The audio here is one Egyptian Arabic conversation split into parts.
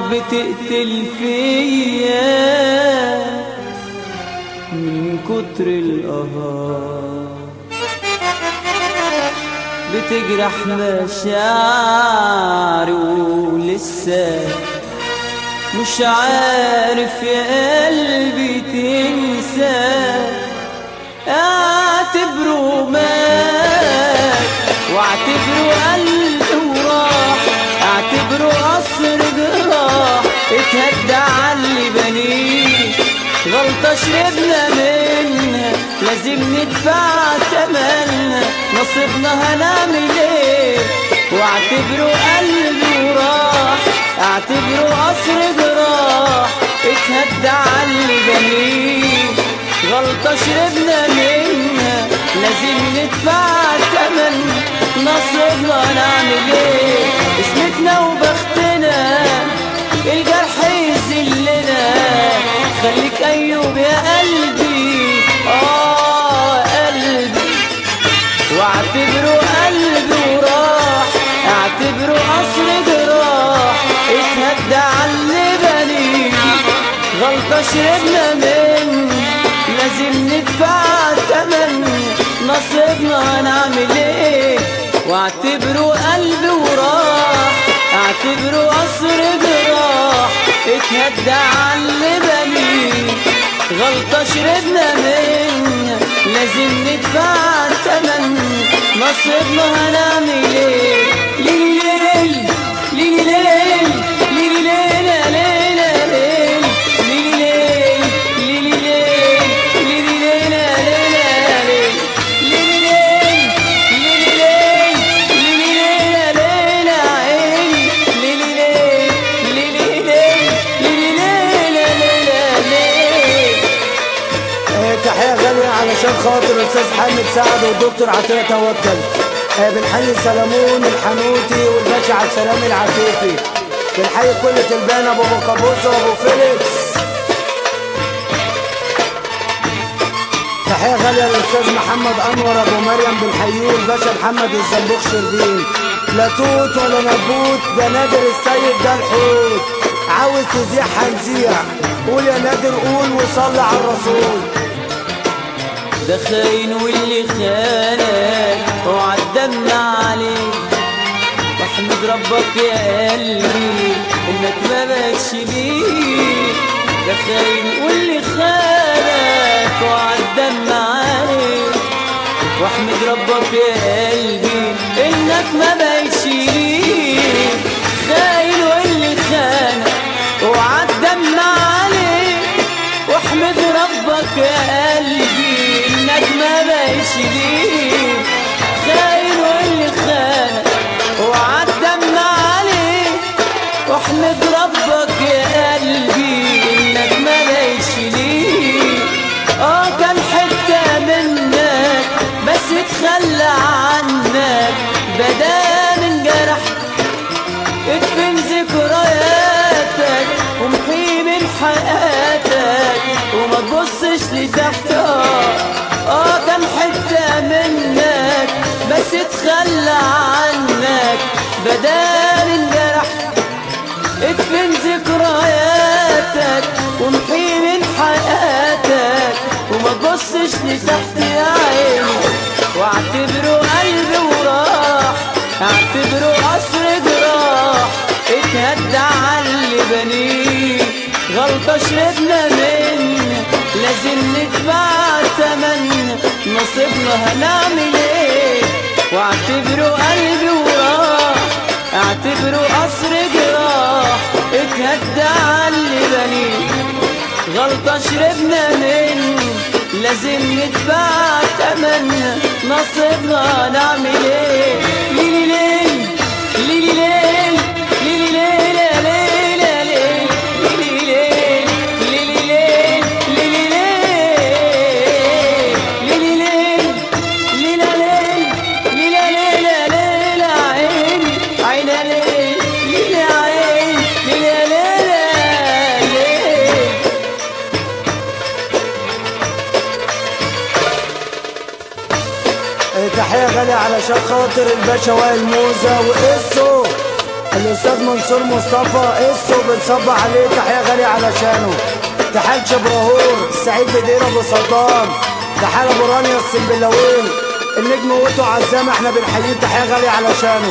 بتقتل فيا من كتر القهار بتجرح مشاعري ولسه مش عارف يا قلبي تنسى اعتبره مات واعتبره قلب وراح اعتبره قصر جراح اتهدى عاللي بنيه غلطة شربنا منها لازم ندفع تمنها نصيبنا هنعمل ايه واعتبره قلب وراح اعتبره قصر جراح اتهدى عاللي بنيه غلطة شربنا منها لازم ندفع تمن نصيبنا نعمل ايه اسمتنا وبختنا الجرح يذلنا خليك ايوب يا قلبي اه قلبي واعتبره قلبي وراح اعتبره قصر جراح اتهدى عاللي بنيه غلطة شربنا منه لازم ندفع تمن نصيبنا هنعمل ايه واعتبره قلبي وراح اعتبره قصر جراح اتهدى عاللي بنيه غلطة شربنا منها لازم ندفع تمن نصيبنا هنعمل ايه ليلي ليل ليلي ليل ليلي ليلة ليلة ليل ليلي ليل ليلي ليل ليلي ليلة ليلة ليل ليلي ليل ليلي ليل ليلي ليلة ليلة عيني ليلي ليل ليلي ليل ليلي ليلة ليلة ليل آه، تحية غالية علشان خاطر الأستاذ حامد سعد والدكتور عطية توكل آه، بنحيي سلمون الحنوتي والباشا عبد السلام العفيفي بنحيي كل تلبان أبو بكابوسة وأبو فيليكس تحية غالية للأستاذ محمد أنور أبو مريم بنحييه الباشا محمد الزنبوخ شربين لا توت ولا نبوت ده نادر السيد ده الحوت عاوز تزيح هنزيع قول يا نادر قول وصلي على الرسول ده خاين واللي خانك وعالدم عليك واحمد ربك يا قلبي انك ما بقتش ليه ده خاين واللي خانك وعالدم عليك واحمد ربك يا قلبي انك ما بقتش ليه خاين واللي خانك وعالدم عليك واحمد ربك يا قلبي انك ما بقيش ليه خاين واللي خانك وعالدم عليك واحمد ربك يا قلبي انك ما بقيش ليه اه كان حتة منك بس اتخلى عنك بدا من جرحك ادفن ذكرياتك وامحي من حياتك وما تبصش لتحتها اه كان حتة منك بس اتخلى عنك بدال الجرح ادفن ذكرياتك وامحي من حياتك وما تبصش لتحت يا عيني واعتبره قلبي وراح اعتبره قصر جراح اتهدى عاللي بنيه غلطة شربنا منه لازم ندفع تمن نصيبنا هنعمل ايه واعتبره قلبي وراح اعتبره قصر جراح اتهدى عاللي بنيه غلطة شربنا منه لازم ندفع تمن نصيبنا نعمل ايه ليلي ليل ليلي ليل ليلي ليلة ليلة ليل ليلي ليل ليلي ليل ليلي ليل ليلي ليل ليلة ليل ليلة ليلة ليلة عين عين ليل ليلة عين ليلة ليلة ليل آه، تحية غالية علشان خاطر الباشا وائل موزة وقصه الاستاذ منصور مصطفى اسو بنصب عليه تحيه غاليه علشانه تحال شبراهور سعيد بدير ابو صدام تحال ابو رانيا السنبلاوي النجم وتو عزام احنا بنحييه تحيه غاليه علشانه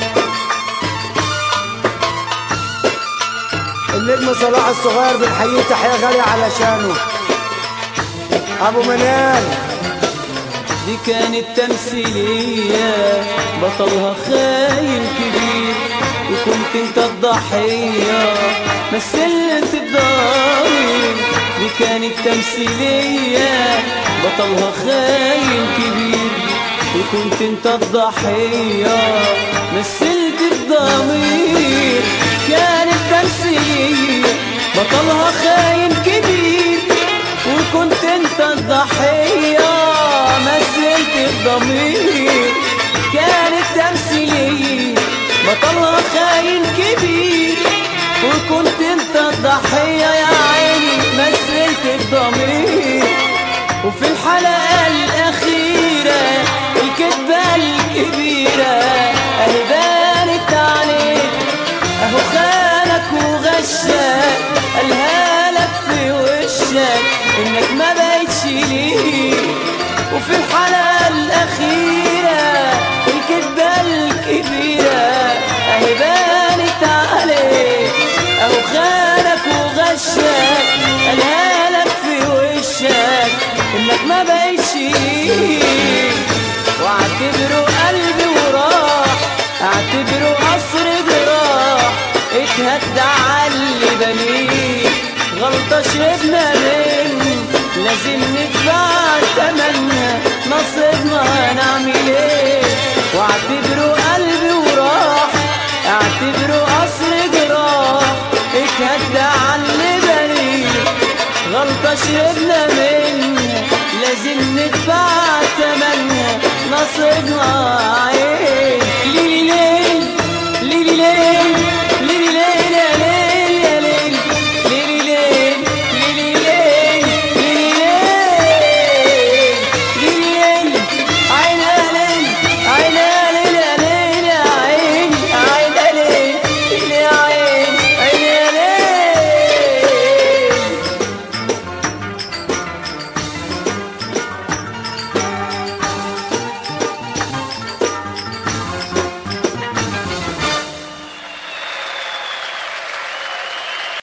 النجم صلاح الصغير بنحييه تحيه غاليه علشانه ابو منال دي كانت تمثيلية بطلها خاين كبير وكنت انت الضحية مثلت الضاري دي كانت تمثيلية بطلها خاين كبير وكنت انت الضحية مثلت الضمير كانت تمثيلية بطلها خاين كبير وكنت انت الضحية مثلت الضمير كانت تمثيلية بطلها خاين كبير وكنت انت الضحية يا عيني مثلت الضمير وفي الحلقة الأخيرة الكذبة الكبيرة أهي بانت عليك أهو خانك وغشك قالها لك في وشك إنك ما بقتش ليه وفي الحلقة الأخيرة الكذبة الكبيرة أهي بانت عليك أهو خانك وغشك قالها لك في وشك إنك ما بقتش ليه واعتبره قلبي وراح اعتبره قصر جراح اتهدى عاللي بنيه غلطة شربنا منه لازم ندفع تمنها نصيبنا هنعمل ايه واعتبره قلبي وراح اعتبره قصر جراح اتهدى عاللي بنيه غلطة شربنا منها لازم ندفع تمنها نصيبنا عين